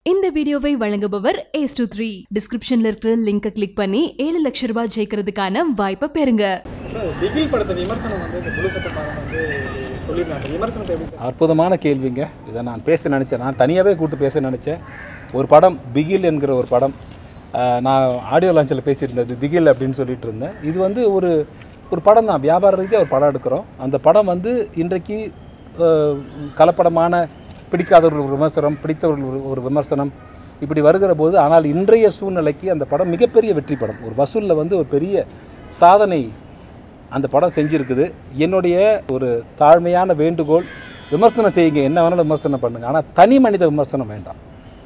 இந்த வீடியோவை வழங்குபவர் ஏஸ் டூ த்ரீ டிஸ்கிரிப்ஷன்ல இருக்கிற லிங்கை கிளிக் பண்ணி ஏழு லட்சம் ரூபாய் ஜெயிக்கிறதுக்கான வாய்ப்பை பெறுங்க அப்புறம் திகில் படத்தை விமர்சனம் வந்து இந்த குழு சட்டமாக வந்து சொல்லியிருக்காங்க விமர்சனத்தை எப்படி சார் அற்புதமான கேள்விங்க இதை நான் பேச நினச்சேன் நான் தனியாகவே கூப்பிட்டு பேச நினச்சேன் ஒரு படம் பிகில் என்கிற ஒரு படம் ஆஹ், நான் ஆடியோ லான்ச்சில் பேசியிருந்தது திகில் அப்படின்னு சொல்லிட்டு இருந்தேன் இது வந்து ஒரு ஒரு படம் தான் வியாபார ரீதியாக ஒரு படம் எடுக்கிறோம் அந்த படம் வந்து இன்றைக்கு ஆஹ், கலப்படமான பிடிக்காதவர்கள் ஒரு விமர்சனம் பிடித்தவர்கள் ஒரு- ஒரு விமர்சனம் இப்படி வருகிற போது ஆனால் இன்றைய சூழ்நிலைக்கு அந்த படம் மிகப்பெரிய வெற்றி படம் ஒரு வசூலில் வந்து ஒரு பெரிய சாதனை அந்த படம் செஞ்சுருக்குது என்னுடைய ஒரு தாழ்மையான வேண்டுகோள் விமர்சனம் செய்யுங்க என்ன வேணாலும் விமர்சனம் பண்ணுங்க ஆனால் தனி மனித விமர்சனம் வேண்டாம்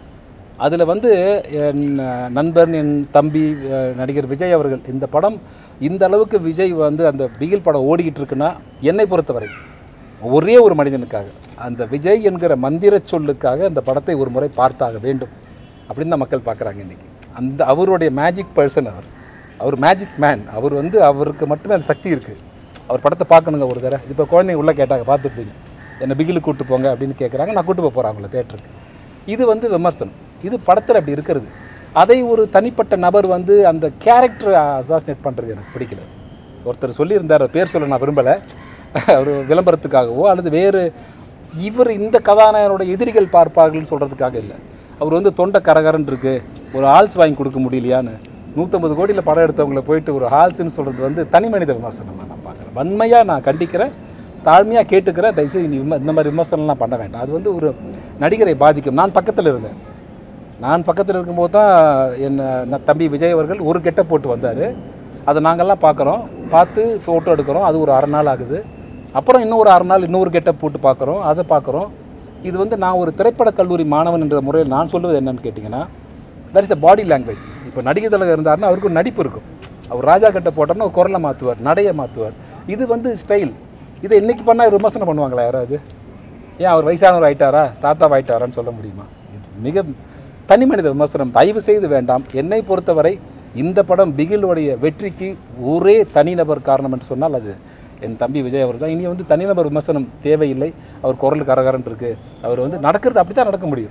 அதில் வந்து என் அஹ், நண்பன் என் தம்பி அஹ், நடிகர் விஜய் அவர்கள் இந்த படம் இந்த அளவுக்கு விஜய் வந்து அந்த பிகில் படம் ஓடிக்கிட்டு இருக்குன்னா என்னை பொறுத்தவரை ஒரே ஒரு மனிதனுக்காக அந்த விஜய் என்கிற மந்திர சொல்லுக்காக அந்த படத்தை ஒரு முறை பார்த்தாக வேண்டும் அப்படின்னு தான் மக்கள் பார்க்குறாங்க இன்றைக்கி அந்த அவருடைய மேஜிக் பர்சன் அவர் அவர் மேஜிக் மேன் அவர் வந்து அவருக்கு மட்டுமே அந்த சக்தி இருக்குது அவர் படத்தை பார்க்கணுங்க ஒரு தடவை இப்போ குழந்தைங்க உள்ளே கேட்டாங்க பார்த்துருப்பீங்க என்னை பிகிலு கூட்டு போங்க அப்படின்னு கேட்குறாங்க நான் கூட்டு போக போகிறேன் அவங்கள தேட்டருக்கு இது வந்து விமர்சனம் இது படத்தில் அப்படி இருக்கிறது அதை ஒரு தனிப்பட்ட நபர் வந்து அந்த கேரக்டரை அசாசினேட் பண்ணுறது எனக்கு பிடிக்கல ஒருத்தர் சொல்லியிருந்தார் அவர் பேர் சொல்ல நான் விரும்பலை அவர் விளம்பரத்துக்காகவோ அல்லது வேறு இவர் இந்த கதாநாயகனோட எதிரிகள் பார்ப்பார்கள்னு சொல்கிறதுக்காக இல்லை அவர் வந்து தொண்டை கரகரன்னு இருக்கு ஒரு ஹால்ஸ் வாங்கி கொடுக்க முடியலையான்னு நூற்றம்பது கோடியில் படம் எடுத்தவங்கள போயிட்டு ஒரு ஹால்ஸ்னு சொல்கிறது வந்து தனி மனித விமர்சனம் நான் பார்க்குறேன் வன்மையாக நான் கண்டிக்கிறேன் தாழ்மையாக கேட்டுக்கிறேன் தயவுசெய்து நீ விம- இந்த மாதிரி விமர்சனம்லாம் பண்ண வேண்டாம் அது வந்து ஒரு நடிகரை பாதிக்கும் நான் பக்கத்தில் இருந்தேன் நான் பக்கத்தில் இருக்கும்போது தான் என் ந- தம்பி விஜய் அவர்கள் ஒரு கெட்ட போட்டு வந்தார் அதை நாங்கள்லாம் பார்க்குறோம் பார்த்து ஃபோட்டோ எடுக்கிறோம் அது ஒரு அரை நாள் ஆகுது அப்புறம் இன்னும் ஒரு அரை நாள் இன்னொரு கெட்ட போட்டு பார்க்குறோம் அதை பார்க்குறோம் இது வந்து நான் ஒரு திரைப்படக் கல்லூரி மாணவன் என்ற முறையில் நான் சொல்லுவது என்னன்னு கேட்டிங்கன்னா that is a body language இப்போ நடிகை தலைவர் இருந்தாருன்னா அவருக்கு ஒரு நடிப்பு இருக்கும் அவர் ராஜா கட்ட போட்டோம்னா ஒரு குரலை மாற்றுவார் நடையை மாற்றுவார் இது வந்து ஸ்டைல் இதை இன்னைக்கு பண்ணால் விமர்சனம் பண்ணுவாங்களா யாராவது ஏன் அவர் வயசானவர் ஆயிட்டாரா தாத்தா ஆயிட்டாரான்னு சொல்ல முடியுமா இது மிக தனி மனித விமர்சனம் தயவு செய்து வேண்டாம் என்னை பொறுத்தவரை இந்த படம் பிகிலுடைய வெற்றிக்கு ஒரே தனிநபர் காரணம் என்று சொன்னால் அது என் தம்பி விஜய் அவர் தான் இனி வந்து தனிநபர் விமர்சனம் தேவையில்லை அவர் குரல் கரகரன் இருக்கு அவர் வந்து நடக்கிறது அப்படி தான் நடக்க முடியும்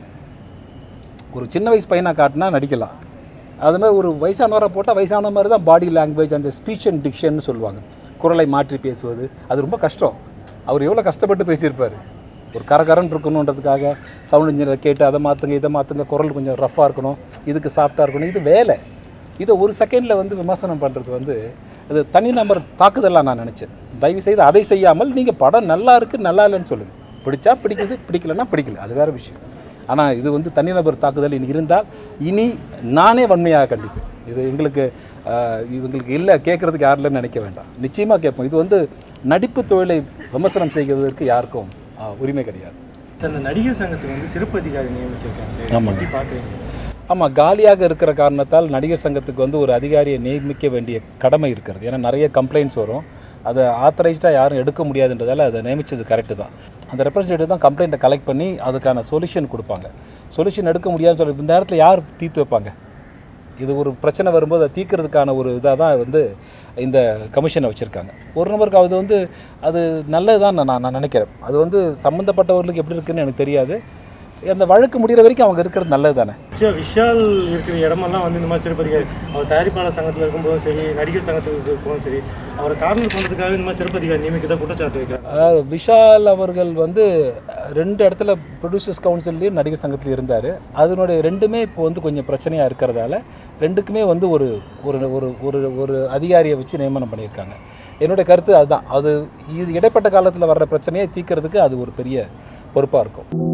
ஒரு சின்ன வயசு பையனாக காட்டினா நடிக்கலாம் அது மாதிரி ஒரு வயசானவரை போட்டால் வயசான மாதிரி தான் பாடி லாங்குவேஜ் அந்த ஸ்பீச் அண்ட் டிக்ஷன்னு சொல்லுவாங்க குரலை மாற்றி பேசுவது அது ரொம்ப கஷ்டம் அவர் எவ்வளோ கஷ்டப்பட்டு பேசியிருப்பார் ஒரு கரகரன் இருக்கணுன்றதுக்காக சவுண்ட் இன்ஜினியரை கேட்டு அதை மாற்றுங்க இதை மாற்றுங்க குரல் கொஞ்சம் ரஃப்பாக இருக்கணும் இதுக்கு சாஃப்டாக இருக்கணும் இது வேலை இதை ஒரு செகண்டில் வந்து விமர்சனம் பண்ணுறது வந்து அது தனிநபர் தாக்குதலாக நான் நினச்சேன் தயவு செய்து அதை செய்யாமல் நீங்கள் படம் நல்லா இருக்குது நல்லா இல்லைன்னு சொல்லுங்கள் பிடிச்சா பிடிக்குது பிடிக்கலன்னா பிடிக்கல அது வேறு விஷயம் ஆனால் இது வந்து தனிநபர் தாக்குதல் இனி இருந்தால் இனி நானே வன்மையாக கண்டிப்பேன் இது எங்களுக்கு ஆஹ், இவங்களுக்கு இல்லை கேட்குறதுக்கு யாரும் இல்லைன்னு நினைக்க வேண்டாம் நிச்சயமாக கேட்போம் இது வந்து நடிப்பு தொழிலை விமர்சனம் செய்வதற்கு யாருக்கும் ஆஹ், உரிமை கிடையாது அந்த நடிகர் சங்கத்துக்கு வந்து சிறப்பு அதிகாரி நியமிச்சிருக்காங்க ஆமாங்க. எப்படி பார்க்குறீங்க ஆமாம் காலியாக இருக்கிற காரணத்தால் நடிகர் சங்கத்துக்கு வந்து ஒரு அதிகாரியை நியமிக்க வேண்டிய கடமை இருக்கிறது ஏன்னா நிறைய கம்ப்ளைண்ட்ஸ் வரும் அதை ஆத்தரைஸ்டாக யாரும் எடுக்க முடியாதுன்றதால அதை நியமிச்சது கரெக்டு தான் அந்த ரெப்ரஸன்டேட்டிவ் தான் கம்ப்ளைண்ட்டை கலெக்ட் பண்ணி அதுக்கான சொல்யூஷன் கொடுப்பாங்க சொல்யூஷன் எடுக்க முடியாதுன்னு சொல்லி இந்த நேரத்தில் யார் தீர்த்து வைப்பாங்க இது ஒரு பிரச்சனை வரும்போது அதை தீர்க்கறதுக்கான ஒரு இதாக தான் வந்து இந்த கமிஷனை வச்சுருக்காங்க ஒரு நபருக்கு அது வந்து அது நல்லது தான் நான் நான் நினைக்கிறேன் அது வந்து சம்மந்தப்பட்டவர்களுக்கு எப்படி இருக்குன்னு எனக்கு தெரியாது அந்த வழக்கு முடிகிற வரைக்கும் அவங்க இருக்கிறது நல்லது தானே சரி விஷால் இருக்கிற இடமெல்லாம் வந்து இந்த மாதிரி சிறப்பு அதிகாரி அவர் தயாரிப்பாளர் சங்கத்தில் இருக்கும்போதும் சரி நடிகர் சங்கத்துக்கு இருக்கும்போதும் சரி அவரை கார்னர் பண்ணுறதுக்காக இந்த மாதிரி சிறப்பு அதிகாரி நியமிக்கதான் குற்றச்சாட்டு வைக்கிறாங்க அதாவது விஷால் அவர்கள் வந்து ரெண்டு இடத்துல ப்ரொடியூசர்ஸ் கவுன்சில்லையும் நடிகர் சங்கத்தில் இருந்தார் அதனுடைய ரெண்டுமே இப்போ வந்து கொஞ்சம் பிரச்சனையாக இருக்கிறதால ரெண்டுக்குமே வந்து ஒரு ஒரு ஒரு ஒரு ஒரு அதிகாரியை வச்சு நியமனம் பண்ணியிருக்காங்க என்னுடைய கருத்து அதுதான் அது இது இடைப்பட்ட காலத்தில் வர்ற பிரச்சனையை தீர்க்கறதுக்கு அது ஒரு பெரிய பொறுப்பாக இருக்கும்